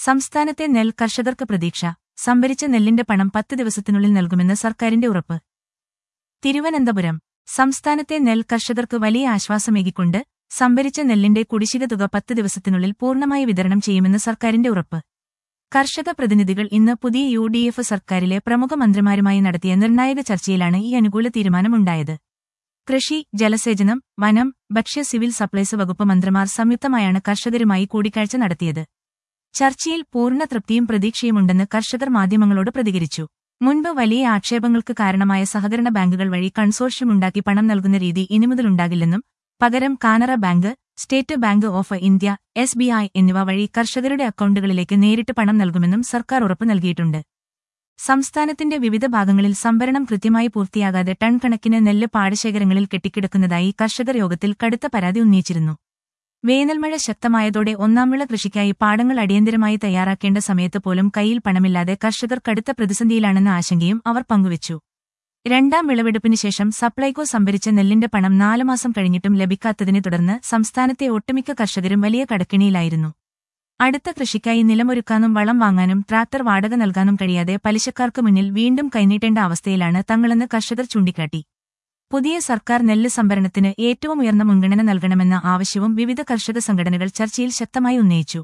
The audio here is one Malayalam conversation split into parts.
സംസ്ഥാനത്തെ നെൽ കർഷകർക്ക് പ്രതീക്ഷ സംഭരിച്ച നെല്ലിന്റെ പണം പത്ത് ദിവസത്തിനുള്ളിൽ നൽകുമെന്ന് സർക്കാരിന്റെ ഉറപ്പ് തിരുവനന്തപുരം സംസ്ഥാനത്തെ നെൽ കർഷകർക്ക് വലിയ ആശ്വാസമേകിക്കൊണ്ട് സംഭരിച്ച നെല്ലിന്റെ കുടിശ്ശിക തുക പത്ത് ദിവസത്തിനുള്ളിൽ പൂർണ്ണമായി വിതരണം ചെയ്യുമെന്ന് സർക്കാരിന്റെ ഉറപ്പ് കർഷക പ്രതിനിധികൾ ഇന്ന് പുതിയ യു ഡി എഫ് സർക്കാരിലെ പ്രമുഖ മന്ത്രിമാരുമായി നടത്തിയ നിർണായക ചർച്ചയിലാണ് ഈ അനുകൂല തീരുമാനമുണ്ടായത് കൃഷി ജലസേചനം വനം ഭക്ഷ്യ സിവിൽ സപ്ലൈസ് വകുപ്പ് മന്ത്രിമാർ സംയുക്തമായാണ് കർഷകരുമായി കൂടിക്കാഴ്ച നടത്തിയത് ചർച്ചയിൽ പൂർണ്ണ തൃപ്തിയും പ്രതീക്ഷയുമുണ്ടെന്ന് കർഷകർ മാധ്യമങ്ങളോട് പ്രതികരിച്ചു മുൻപ് വലിയ ആക്ഷേപങ്ങൾക്ക് കാരണമായ സഹകരണ ബാങ്കുകൾ വഴി കൺസോർഷ്യം ഉണ്ടാക്കി പണം നൽകുന്ന രീതി ഇനിമുതലുണ്ടാകില്ലെന്നും പകരം Canara bank state bank of India S B I എന്നിവ വഴി കർഷകരുടെ അക്കൗണ്ടുകളിലേക്ക് നേരിട്ട് പണം നൽകുമെന്നും സർക്കാർ ഉറപ്പ് നൽകിയിട്ടുണ്ട് സംസ്ഥാനത്തിന്റെ വിവിധ ഭാഗങ്ങളിൽ സംഭരണം കൃത്യമായി പൂർത്തിയാകാതെ ടൺ കണക്കിന് നെല്ല് പാടശേഖരങ്ങളിൽ കെട്ടിക്കിടക്കുന്നതായി കർഷകർ യോഗത്തിൽ കടുത്ത പരാതി ഉന്നയിച്ചിരുന്നു വേനൽമഴ ശക്തമായതോടെ ഒന്നാംവിള കൃഷിക്കായി പാടങ്ങൾ അടിയന്തരമായി തയ്യാറാക്കേണ്ട സമയത്ത് പോലും കയ്യിൽ പണമില്ലാതെ കർഷകർ കടുത്ത പ്രതിസന്ധിയിലാണെന്ന ആശങ്കയും അവർ പങ്കുവച്ചു രണ്ടാം വിളവെടുപ്പിന് ശേഷം സപ്ലൈകോ സംഭരിച്ച നെല്ലിന്റെ പണം നാല് മാസം കഴിഞ്ഞിട്ടും ലഭിക്കാത്തതിനെ തുടർന്ന് സംസ്ഥാനത്തെ ഒട്ടുമിക്ക കർഷകരും വലിയ കടക്കിണിയിലായിരുന്നു അടുത്ത കൃഷിക്കായി നിലമൊരുക്കാനും വളം വാങ്ങാനും ട്രാക്ടർ വാടക നൽകാനും കഴിയാതെ പലിശക്കാർക്ക് മുന്നിൽ വീണ്ടും കൈനീട്ടേണ്ട അവസ്ഥയിലാണ് തങ്ങളെന്ന് കർഷകർ ചൂണ്ടിക്കാട്ടി പുതിയ സർക്കാർ നെല്ല് സംഭരണത്തിന് ഏറ്റവും ഉയർന്ന മുൻഗണന നൽകണമെന്ന ആവശ്യവും വിവിധ കർഷക സംഘടനകൾ ചർച്ചയിൽ ശക്തമായി ഉന്നയിച്ചു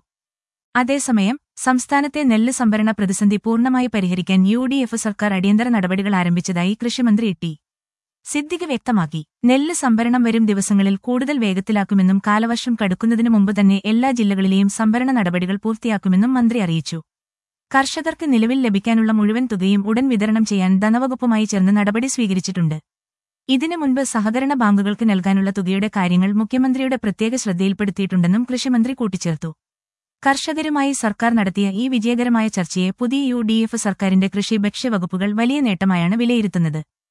അതേസമയം സംസ്ഥാനത്തെ നെല്ല് സംഭരണ പ്രതിസന്ധി പൂർണ്ണമായി പരിഹരിക്കാൻ യു ഡി എഫ് സർക്കാർ അടിയന്തര നടപടികൾ ആരംഭിച്ചതായി കൃഷിമന്ത്രി ടി സിദ്ദിഖ് വ്യക്തമാക്കി നെല്ല് സംഭരണം വരും ദിവസങ്ങളിൽ കൂടുതൽ വേഗത്തിലാക്കുമെന്നും കാലവർഷം കടുക്കുന്നതിനു മുമ്പ് തന്നെ എല്ലാ ജില്ലകളിലെയും സംഭരണ നടപടികൾ പൂർത്തിയാക്കുമെന്നും മന്ത്രി അറിയിച്ചു കർഷകർക്ക് നിലവിൽ ലഭിക്കാനുള്ള മുഴുവൻ തുകയും ഉടൻ വിതരണം ചെയ്യാൻ ധനവകുപ്പുമായി ചേർന്ന് നടപടി സ്വീകരിച്ചിട്ടുണ്ട് ഇതിനു മുൻപ് സഹകരണ ബാങ്കുകൾക്ക് നൽകാനുള്ള തുകയുടെ കാര്യങ്ങൾ മുഖ്യമന്ത്രിയുടെ പ്രത്യേക ശ്രദ്ധയിൽപ്പെടുത്തിയിട്ടുണ്ടെന്നും കൃഷിമന്ത്രി കൂട്ടിച്ചേർത്തു കർഷകരുമായി സർക്കാർ നടത്തിയ ഈ വിജയകരമായ ചർച്ചയെ പുതിയ യു ഡി എഫ് സർക്കാരിന്റെ കൃഷി ഭക്ഷ്യ വകുപ്പുകൾ വലിയ നേട്ടമായാണ് വിലയിരുത്തുന്നത്